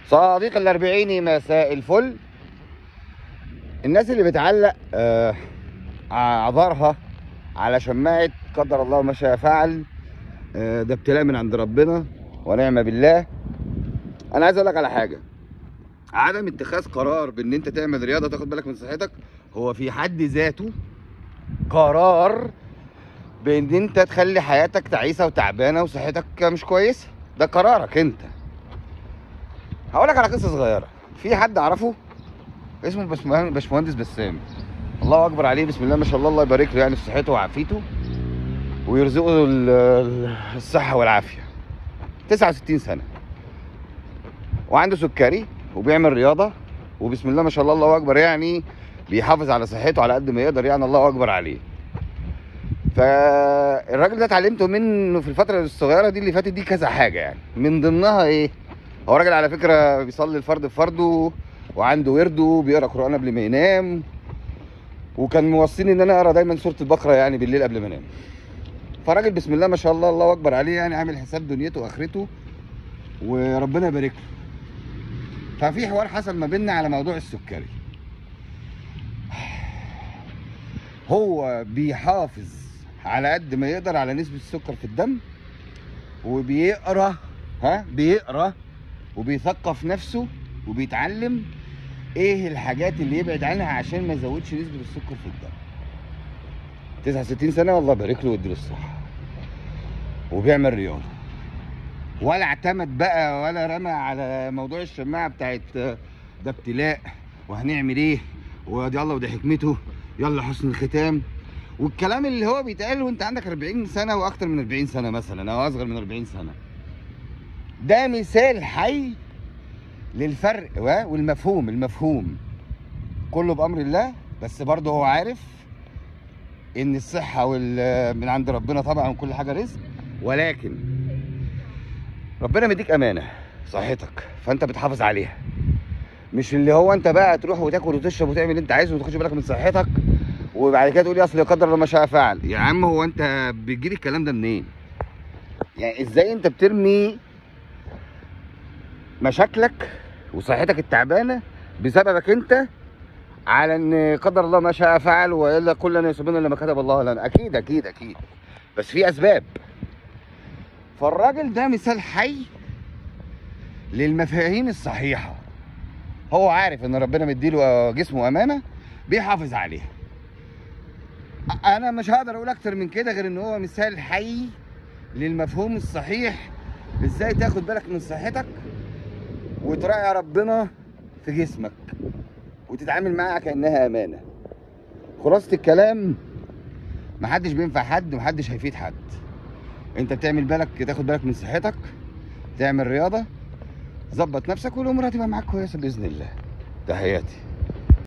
صديق الأربعيني مساء الفل الناس اللي بتعلق آه، أعذارها على شماعة قدر الله ما شاء فعل آه، ده ابتلاء من عند ربنا ونعم بالله أنا عايز أقول لك على حاجة عدم اتخاذ قرار بإن أنت تعمل رياضة تاخد بالك من صحتك هو في حد ذاته قرار بإن أنت تخلي حياتك تعيسة وتعبانة وصحتك مش كويسة ده قرارك أنت هقول لك على قصه صغيره في حد اعرفه اسمه باشمهن- باشمهندس بسام الله اكبر عليه بسم الله ما شاء الله الله يبارك له يعني في صحته وعافيته ويرزقه ال- ال- الصحه والعافيه 69 سنه وعنده سكري وبيعمل رياضه وبسم الله ما شاء الله الله اكبر يعني بيحافظ على صحته على قد ما يقدر يعني الله اكبر عليه فالراجل ده اتعلمته منه في الفتره الصغيره دي اللي فاتت دي كذا حاجه يعني من ضمنها ايه هو راجل على فكره بيصلي الفرد بفرده وعنده ورده بيقرا قران قبل ما ينام وكان موصيني ان انا اقرا دايما سوره البقره يعني بالليل قبل ما انام فراجل بسم الله ما شاء الله الله اكبر عليه يعني عامل حساب دنيته واخرته وربنا يبارك له ففي حوار حصل ما بيننا على موضوع السكري هو بيحافظ على قد ما يقدر على نسبة السكر في الدم وبيقرا ها بيقرا وبيثقف نفسه وبيتعلم ايه الحاجات اللي يبعد عنها عشان ما يزودش نسبة السكر في الدم 69 سنة والله يبارك له ويديله الصحة وبيعمل رياضة ولا اعتمد بقى ولا رمى على موضوع الشماعة بتاعت آه، ده ابتلاء وهنعمل ايه ودي الله ودي حكمته يلا حسن الختام والكلام اللي هو بيتقال وانت عندك 40 سنة واكتر من 40 سنة مثلا او اصغر من 40 سنة ده مثال حي للفرق و- والمفهوم المفهوم كله بامر الله بس برضه هو عارف ان الصحه وال من عند ربنا طبعا وكل حاجه رزق ولكن ربنا مديك امانه صحتك فانت بتحافظ عليها مش اللي هو انت بقى تروح وتاكل وتشرب وتعمل اللي انت عايزه وتاخدش بالك من صحتك وبعد كده تقول لي اصل قدر الله ما شاء فعل يا عم هو انت بتجيب الكلام ده منين يعني ازاي انت بترمي مشاكلك وصحتك التعبانه بسببك انت على ان قدر الله ما شاء فعل والا كلنا يصيبنا الا ما كتب الله لنا اكيد اكيد اكيد بس في اسباب فالراجل ده مثال حي للمفاهيم الصحيحه هو عارف ان ربنا مديله جسمه امانه بيحافظ عليها أ- انا مش هقدر اقول اكتر من كده غير ان هو مثال حي للمفهوم الصحيح ازاي تاخد بالك من صحتك وتراعي ربنا في جسمك وتتعامل معاها كانها امانه خلاصه الكلام محدش بينفع حد ومحدش هيفيد حد انت بتعمل بالك تاخد بالك من صحتك تعمل رياضه ظبط نفسك والامور هتبقى معاك كويسه باذن الله تحياتي